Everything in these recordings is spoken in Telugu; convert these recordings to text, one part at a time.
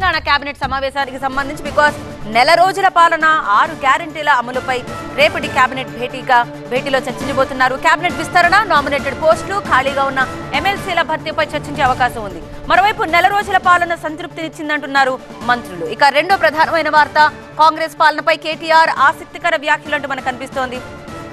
తెలంగాణ కేబినెట్ సమావేశానికి సంబంధించి బికాస్ నెల రోజుల పాలన ఆరు గ్యారంటీల అమలుపై రేపటి కేబినెట్ భేటీగా భేటీలో చర్చించబోతున్నారు కేబినెట్ విస్తరణ నామినేటెడ్ పోస్టులు ఖాళీగా ఉన్న ఎమ్మెల్సీల భర్తీపై చర్చించే అవకాశం ఉంది మరోవైపు నెల రోజుల పాలన సంతృప్తినిచ్చిందంటున్నారు మంత్రులు ఇక రెండో ప్రధానమైన వార్త కాంగ్రెస్ పాలనపై కేటీఆర్ ఆసక్తికర వ్యాఖ్యలంటూ మనకు కనిపిస్తోంది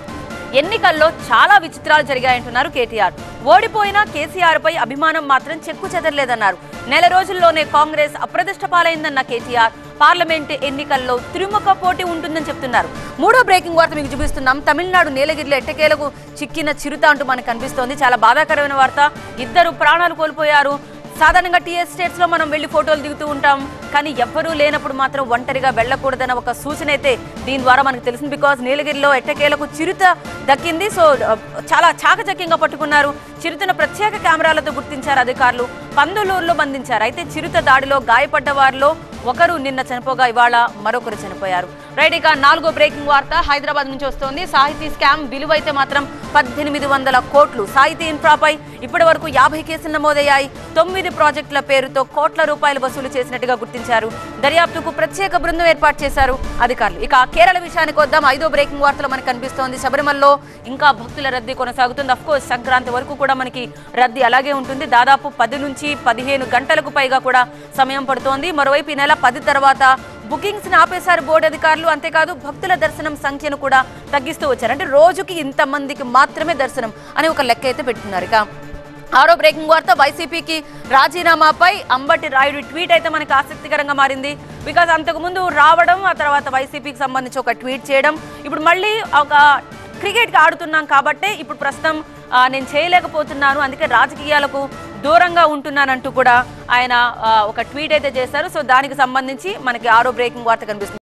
ఎన్నికల్లో చాలా విచిత్రాలు జరిగాయంటున్నారు కేటీఆర్ ఓడిపోయిన కేసీఆర్ పై అభిమానం మాత్రం చెక్కు చెదరలేదన్నారు నెల రోజుల్లోనే కాంగ్రెస్ అప్రదిష్ట పాలైందన్న కేటీఆర్ పార్లమెంట్ ఎన్నికల్లో తిరుముఖ పోటీ ఉంటుందని చెప్తున్నారు మూడో బ్రేకింగ్ వార్త మీకు చూపిస్తున్నాం తమిళనాడు నీలగిరిలో ఎట్టకేలకు చిక్కిన చిరుత అంటూ మనకు కనిపిస్తోంది చాలా బాధాకరమైన వార్త ఇద్దరు ప్రాణాలు కోల్పోయారు సాధారణంగా టీ ఎస్టేట్స్ లో మనం వెళ్లి ఫోటోలు దిగుతూ ఉంటాం కానీ ఎవ్వరూ లేనప్పుడు మాత్రం ఒంటరిగా వెళ్ళకూడదన్న ఒక సూచన అయితే దీని ద్వారా మనకు తెలిసింది బికాస్ నీలగిరిలో ఎట్టకేలకు చిరుత దక్కింది సో ఆ, చాలా చాకచక్యంగా పట్టుకున్నారు చిరుతను ప్రత్యేక కెమెరాలతో గుర్తించారు అధికారులు పందులూరులో బంధించారు అయితే చిరుత దాడిలో గాయపడ్డ వారిలో ఒకరు నిన్న చనిపోగా ఇవాళ మరొకరు చనిపోయారు రైట్ ఇక నాలుగో బ్రేకింగ్ వార్త హైదరాబాద్ నుంచి వస్తోంది సాహితీ స్కామ్ విలువ అయితే మాత్రం పద్దెనిమిది వందల కోట్లు సాహితీ ఇన్ఫ్రాపై ఇప్పటి వరకు యాభై కేసులు నమోదయ్యాయి తొమ్మిది ప్రాజెక్టుల పేరుతో కోట్ల రూపాయలు వసూలు చేసినట్టుగా గుర్తించారు దర్యాప్తుకు ప్రత్యేక బృందం ఏర్పాటు చేశారు అధికారులు ఇక కేరళ విషయానికి వద్దాం ఐదో బ్రేకింగ్ వార్తలో మనకు కనిపిస్తోంది శబరిమలలో ఇంకా భక్తుల రద్దీ కొనసాగుతుంది అఫ్ కోర్స్ సంక్రాంతి వరకు కూడా మనకి రద్దీ అలాగే ఉంటుంది దాదాపు పది నుంచి పదిహేను గంటలకు పైగా కూడా సమయం పడుతోంది మరోవైపు ఈ నెల పది తర్వాత బుకింగ్స్ ని ఆపేశారు బోర్డు అధికారులు అంతేకాదు భక్తుల దర్శనం సంఖ్యను కూడా తగ్గిస్తూ వచ్చారు అంటే రోజుకి ఇంత మందికి మాత్రమే దర్శనం అని ఒక లెక్క అయితే పెట్టుకున్నారు ఇక ఆరో బ్రేకింగ్ వార్త వైసీపీకి రాజీనామాపై అంబటి రాయుడు ట్వీట్ అయితే మనకి ఆసక్తికరంగా మారింది బికాజ్ అంతకుముందు రావడం ఆ తర్వాత వైసీపీకి సంబంధించి ఒక ట్వీట్ చేయడం ఇప్పుడు మళ్ళీ ఒక క్రికెట్కి ఆడుతున్నాం కాబట్టే ఇప్పుడు ప్రస్తుతం ఆ, నేను చేయలేకపోతున్నాను అందుకే రాజకీయాలకు దూరంగా ఉంటున్నానంటూ కూడా ఆయన ఆ, ఒక ట్వీట్ అయితే చేశారు సో దానికి సంబంధించి మనకి ఆరో బ్రేకింగ్ వార్త కనిపిస్తుంది